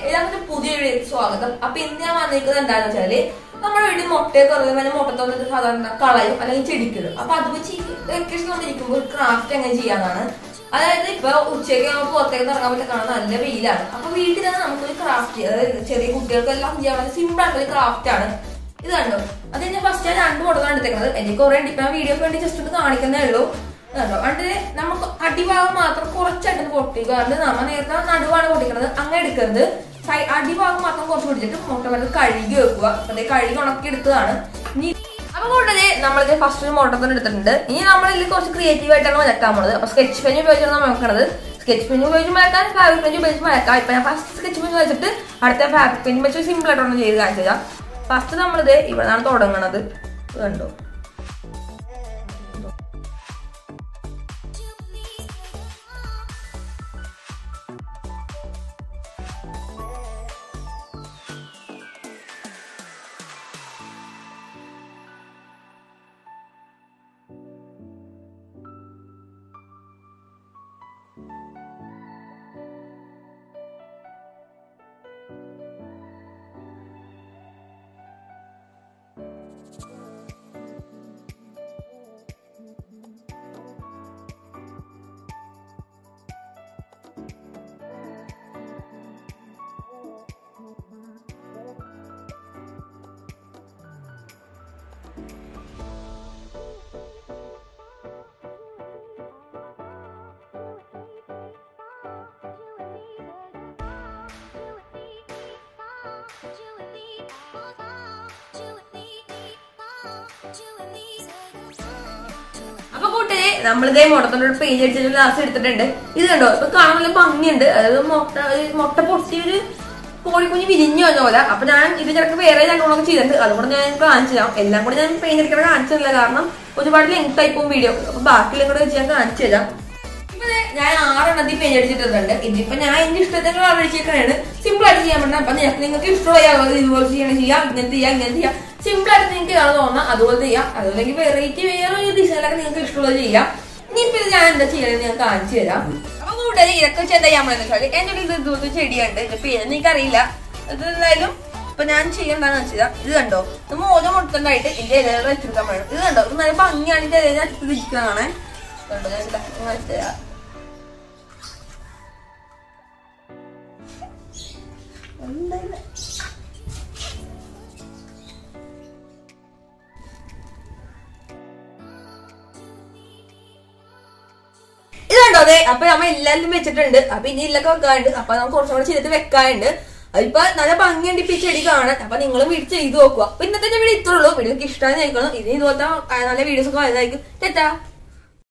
എല്ലാവർക്കും പുതിയ വീഡിയോയ്ക്ക് സ്വാഗതം അപ്പൊ ഇന്ന് ഞാൻ വന്നിരിക്കുന്നത് എന്താണെന്ന് വെച്ചാല് നമ്മുടെ വീട്ടിൽ മുട്ടയൊക്കെ ഉള്ളത് മുട്ടത്തോന്നൊക്കെ സാധാരണ കളയും അല്ലെങ്കിൽ ചെടിക്കിടും അപ്പൊ അത് വെച്ച് വെക്കേഷൻ വന്നിരിക്കുമ്പോൾ ക്രാഫ്റ്റ് എങ്ങനെ ചെയ്യാന്നാണ് അതായത് ഇപ്പൊ ഉച്ചയ്ക്ക് നമുക്ക് പുറത്തേക്ക് ഇറങ്ങാൻ പറ്റില്ല കാണാൻ നല്ല വെയിലാണ് അപ്പൊ വീട്ടിൽ തന്നെ നമുക്കൊരു ക്രാഫ്റ്റ് അതായത് ചെറിയ കുട്ടികൾക്കെല്ലാം ചെയ്യാൻ സിമ്പിൾ ആയിട്ടുള്ള ക്രാഫ്റ്റ് ആണ് ഇത് കണ്ടോ അത് ഞാൻ ഫസ്റ്റ് ഞാൻ രണ്ട് മുടക്കാണ് എടുത്തേക്കുന്നത് എനിക്ക് കുറെ ഉണ്ട് ഇപ്പൊ ഞാൻ വീഡിയോ വേണ്ടി ജസ്റ്റ് ഒന്ന് കാണിക്കുന്നേ ഉള്ളൂ ഇത് കണ്ടോ അതിന് നമുക്ക് അടിഭാഗം മാത്രം കുറച്ചായിട്ട് പൊട്ടിക്കുക അത് നമ്മ നേരത്തെ നടുവാണ് പൊട്ടിക്കുന്നത് അങ്ങനെ എടുക്കരുത് സൈ- അടിഭാഗം മാത്രം കുറച്ച് പിടിച്ചിട്ട് മുട്ട വെള്ളം കഴുകി വെക്കുക അപ്പൊ ദേ കഴുകി ഉണക്കി എടുത്തതാണ് ഇനി അപ്പൊ കൂട്ടത് നമ്മളിത് ഫസ്റ്റ് ഒരു മുട്ട തന്നെ എടുത്തിട്ടുണ്ട് ഇനി നമ്മളിൽ കുറച്ച് ക്രിയേറ്റീവ് ആയിട്ടാണ് വരക്കാൻ പോണത് അപ്പൊ സ്കെച്ച് പെൻ ഉപയോഗിച്ചാണ് നമ്മൾ നോക്കണത് സ്കെച്ച് പെൻ ഉപയോഗിച്ച് മറക്കാൻ ഫാബ്രിക് പെൻ ഉപയോഗിച്ച് മറക്കാം ഇപ്പൊ ഞാൻ ഫസ്റ്റ് സ്കെച്ച് പെൻ വെച്ചിട്ട് അടുത്ത ഫാബ്രിക് പെൻ വെച്ച് സിമ്പിൾ ആയിട്ടൊന്ന് ചെയ്ത് കാണിച്ചു തരാം ഫസ്റ്റ് നമ്മളിത് ഇവിടെ നിന്നാണ് തുടങ്ങണത് ഇത് കണ്ടോ അപ്പൊ കൂട്ടരെ നമ്മളിതേ മുട്ടത്തോടെ ഒരു പേജ് അടിച്ചിട്ട് ലാസ്റ്റ് എടുത്തിട്ടുണ്ട് ഇത് കണ്ടോ ഇപ്പൊ കാണാൻ നല്ല ഭംഗിയുണ്ട് അതായത് മുട്ട ഈ മുട്ട പൊട്ടി ഒരു കോഴിക്കുഞ്ഞ് വിരിഞ്ഞു വന്ന പോലെ അപ്പൊ ഞാൻ ഇത് ചിലക്ക് വേറെ രണ്ടോണൊക്കെ ചെയ്തിട്ടുണ്ട് അതുകൊണ്ട് ഞാൻ കാണിച്ചു തരാം എല്ലാം കൂടി ഞാൻ പെയിന്റ് അടിക്കാൻ കാണിച്ചിട്ടില്ല കാരണം ഒരുപാട് ലെങ്ത് ആയി പോകും വീഡിയോ അപ്പൊ ബാക്കിയെല്ലാം കൂടെ വെച്ച് ഞാൻ കാണിച്ചു തരാം ഇപ്പൊ ദേ ഞാൻ ആറെണ്ണത്തിൽ പെയിന്റ് അടിച്ചിട്ടുണ്ട് ഇതിപ്പോ ഞാൻ എന്റെ ഇഷ്ടത്തിന് അടിച്ചേക്കണാണ് സിമ്പിൾ ആയിട്ട് ചെയ്യാൻ പറ്റുന്ന അപ്പൊ നിങ്ങൾക്ക് നിങ്ങൾക്ക് ഇഷ്ടമുള്ള യാതൊരു ഇതുപോലെ ചെയ്യണം ചെയ്യാം ഇങ്ങനത്തെ ചെയ്യാം ഇങ്ങനത്തെ ചെയ്യാം സിമ്പിൾ ആയിട്ട് നിങ്ങൾക്ക് ആണ് തോന്നാം അതുപോലെ ചെയ്യാം അതുപോലെ വെറൈറ്റി വേറെ ഒരു ഡിസൈനൊക്കെ നിങ്ങൾക്ക് ഇഷ്ടമുള്ളത് ചെയ്യാം ഇനിയിപ്പോ ഇത് ഞാൻ എന്താ ചെയ്യണമെന്ന് ഞാൻ കാണിച്ചു തരാം അപ്പൊ കൂടുതൽ ഇതൊക്കെ വെച്ച് എന്താ ചെയ്യാൻ പറ്റുന്ന വെച്ചാൽ എന്റെ ഒരു ഇത് ഇതുപോലത്തെ ചെടിയുണ്ട് ഇത് പേര് എനിക്കറിയില്ല ഇത് എന്തായാലും ഇപ്പൊ ഞാൻ ചെയ്യണ്ടെന്ന് വെച്ചാൽ ഇത് കണ്ടോ ഇത് മോചം മുട്ടണ്ടായിട്ട് എന്റെ ഇലകൾ വെച്ചെടുക്കാൻ വേണം ഇത് കണ്ടോ ഇത് നല്ല ഭംഗിയാണ് ഇതിന്റെ ഇലയിൽ ഇരിക്കുന്നതാണ് കണ്ടോ ഞാൻ ഇതാ ഇങ്ങനെ വെച്ച് തരാം. എന്തായാലും ഇതുണ്ടോ അതെ അപ്പൊ നമ്മ എല്ലാരും വെച്ചിട്ടുണ്ട് അപ്പൊ ഇനി ഇല്ലൊക്കെ വെക്കാനുണ്ട് അപ്പൊ നമുക്ക് കുറച്ചും കൂടെ ചെയ്തിട്ട് വെക്കാനുണ്ട് അതിപ്പോ നല്ല ഭംഗിയുണ്ട് ഇപ്പൊ ഈ ചെടി കാണാൻ അപ്പൊ നിങ്ങളും വീട്ടിൽ ചെയ്ത് നോക്കുക അപ്പൊ ഇന്നത്തെ വീഡിയോ ഇത്രയുള്ളൂ വീഡിയോക്ക് ഇഷ്ടമായി നോക്കണം ഇനി ഇതുപോലത്തെ ആ, നല്ല വീഡിയോസ് ഒക്കെ വരുന്നതായിരിക്കും തെറ്റാ